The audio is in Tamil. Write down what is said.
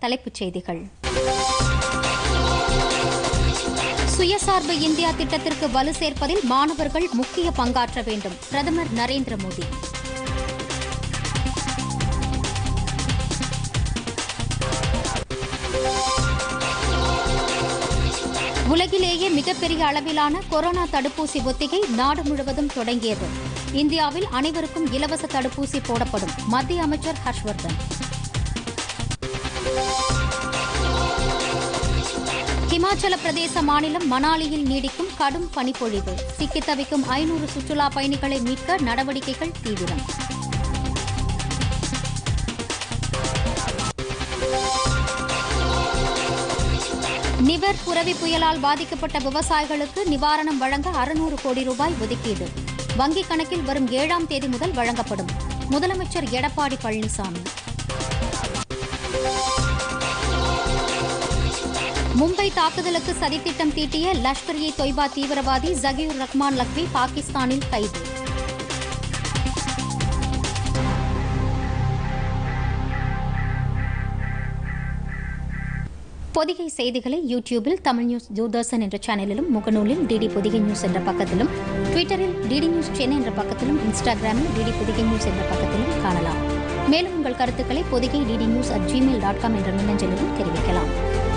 தலைப்புச் செய்திகள் சுயசார்பு இந்தியா திட்டத்திற்கு வலு சேர்ப்பதில் மாணவர்கள் முக்கிய பங்காற்ற வேண்டும் பிரதமர் நரேந்திர மோடி உலகிலேயே மிகப்பெரிய அளவிலான கொரோனா தடுப்பூசி ஒத்திகை நாடு முழுவதும் தொடங்கியது இந்தியாவில் அனைவருக்கும் இலவச தடுப்பூசி போடப்படும் மத்திய அமைச்சர் ஹர்ஷ்வர்தன் ஹிமாச்சல பிரதேச மாநிலம் மணாலியில் நீடிக்கும் கடும் பனிப்பொழிவு சிக்கித் தவிக்கும் ஐநூறு சுற்றுலா பயணிகளை மீட்க நடவடிக்கைகள் தீவிரம் நிவர் புரவி புயலால் பாதிக்கப்பட்ட விவசாயிகளுக்கு நிவாரணம் வழங்க அறுநூறு கோடி ரூபாய் ஒதுக்கீடு வங்கிக் கணக்கில் வரும் ஏழாம் தேதி முதல் வழங்கப்படும் முதலமைச்சர் எடப்பாடி பழனிசாமி மும்பை தாக்குதலுக்கு சதித்திட்டம் தீட்டிய லஷ்கர் இ தொய்பா தீவிரவாதி ஜகீர் ரஹ்மான் லக்வி பாகிஸ்தானில் கைது பொதிகை செய்திகளை யூடியூபில் தமிழ் நியூஸ் தூர்தர்ஷன் என்ற சேனலிலும் முகநூலில் டிடி பொதிகை நியூஸ் என்ற பக்கத்திலும் ட்விட்டரில் டிடி நியூஸ் சென்னை என்ற பக்கத்திலும் இன்ஸ்டாகிராமில் டிடி பொதிகை நியூஸ் என்ற பக்கத்திலும் காணலாம் மேலும் உங்கள் கருத்துக்களை Podhigai DD news at Gmail dot com என்ற மின்னஞ்சலிலும் தெரிவிக்கலாம்